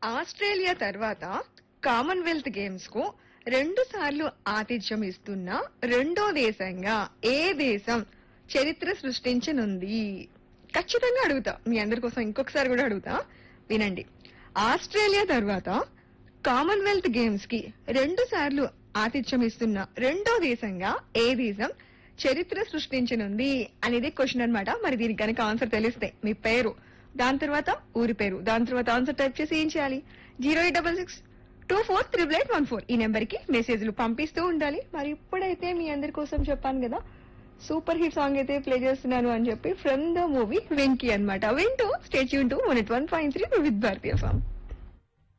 Australia తర్వాత Commonwealth games కు రెండు సార్లు ఆతిథ్యం ఇస్తున్న రెండో దేశంగా ఏ దేశం చరిత్ర సృష్టించనుంది ఖచ్చితంగా అడుగుతా మీ అందరి కోసం ఇంకొకసారి కూడా అడుగుతా వినండి ఆస్ట్రేలియా తర్వాత కామన్వెల్త్ గేమ్స్ కి రెండు సార్లు ఆతిథ్యం ఇస్తున్న రెండో దేశంగా ఏ దేశం చరిత్ర సృష్టించనుంది అనేది క్వశ్చన్ అన్నమాట మరి దీనికి కనుక ఆన్సర్ తెలిస్తే మీ పేరు దాని తర్వాత ఊరి పేరు దాని తర్వాత ఆన్సర్ టైప్ చేసి ఏం చేయాలి zero eight double six two four triple eight one four ఈ నెంబర్ కి మెసేజ్లు పంపిస్తూ ఉండాలి మరి ఇప్పుడైతే మీ అందరి కోసం చెప్పాను కదా సూపర్ హిట్ సాంగ్ అయితే ప్లే చేస్తున్నాను అని చెప్పి ఫ్రమ్ ద మూవీ వెంకీ అన్నమాట వింటూ stay tuned to one at one point three with భారతీయ ఫామ్